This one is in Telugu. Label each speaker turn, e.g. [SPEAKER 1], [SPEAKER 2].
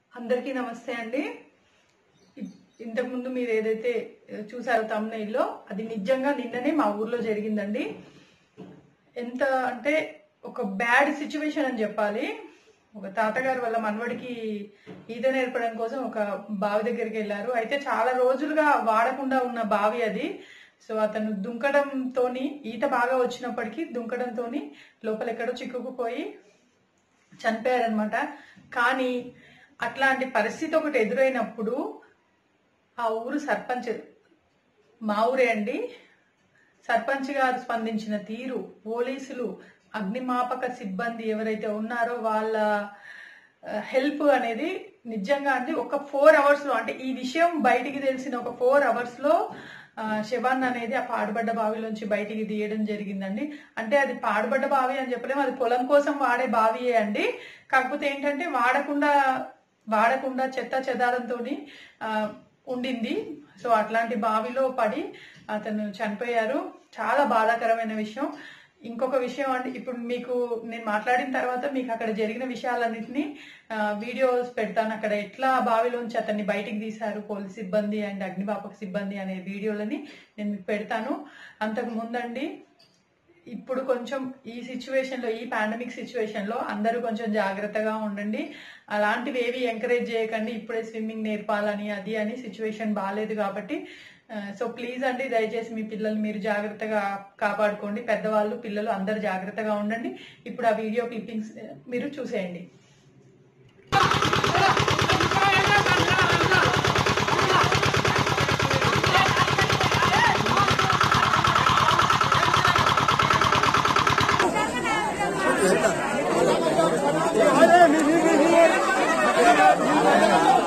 [SPEAKER 1] అందరికీ నమస్తే అండి ఇ- ఇంతకుముందు మీరు ఏదైతే చూసారో తమ్నైల్లో అది నిజంగా నిన్ననే మా ఊర్లో జరిగిందండి ఎంత అంటే ఒక బ్యాడ్ సిచ్యువేషన్ అని చెప్పాలి ఒక తాతగారు వాళ్ళ మనవడికి ఈత నేర్పడం కోసం ఒక బావి దగ్గరికి వెళ్ళారు అయితే చాలా రోజులుగా వాడకుండా ఉన్న బావి అది సో అతను దుంకడంతోని ఈత బాగా వచ్చినప్పటికీ దుంకడంతోని లోపల ఎక్కడో చిక్కుకుపోయి చనిపోయారనమాట కానీ అట్లాంటి పరిస్థితి ఒకటి ఎదురైనప్పుడు ఆ ఊరు సర్పంచ్ మా ఊరే అండి సర్పంచ్ గారు స్పందించిన తీరు పోలీసులు అగ్నిమాపక సిబ్బంది ఎవరైతే ఉన్నారో వాళ్ళ హెల్ప్ అనేది నిజంగా అండి ఒక ఫోర్ అవర్స్ లో అంటే ఈ విషయం బయటికి తెలిసిన ఒక ఫోర్ అవర్స్ లో ఆ, శవాన్ని అనేది ఆ పాడుబడ్డ బావిలోంచి బయటికి తీయడం జరిగిందండి అంటే అది పాడుబడ్డ బావి అని చెప్పలేము అది పొలం కోసం వాడే బావియే అండి కాకపోతే ఏంటంటే వాడకుండా వాడకుండా చెత్త చెదారంతో ఉండింది సో అట్లాంటి బావిలో పడి అతను చనిపోయారు చాలా బాధాకరమైన విషయం ఇంకొక విషయం అంటే ఇప్పుడు మీకు నేను మాట్లాడిన తర్వాత మీకు అక్కడ జరిగిన విషయాలన్నింటినీ ఆ, వీడియోస్ పెడతాను అక్కడ ఎట్లా బావిలోంచి అతన్ని బయటికి తీశారు పోలీస్ సిబ్బంది అండ్ అగ్నిమాపక సిబ్బంది అనే వీడియోలని నేను మీకు పెడతాను అంతకు ముందండి ఇప్పుడు కొంచెం ఈ సిచ్యువేషన్ లో ఈ పాండమిక్ సిచ్యువేషన్ లో అందరూ కొంచెం జాగ్రత్తగా ఉండండి అలాంటివి ఏవి ఎంకరేజ్ చేయకండి ఇప్పుడే స్విమ్మింగ్ నేర్పాలని అది అని సిచ్యువేషన్ బాగాలేదు కాబట్టి సో ప్లీజ్ అండి దయచేసి మీ పిల్లల్ని మీరు జాగ్రత్తగా కాపాడుకోండి పెద్దవాళ్ళు పిల్లలు అందరు జాగ్రత్తగా ఉండండి ఇప్పుడు ఆ వీడియో క్లిప్పింగ్స్ మీరు చూసేయండి
[SPEAKER 2] అదే మీ మీ మీ మీ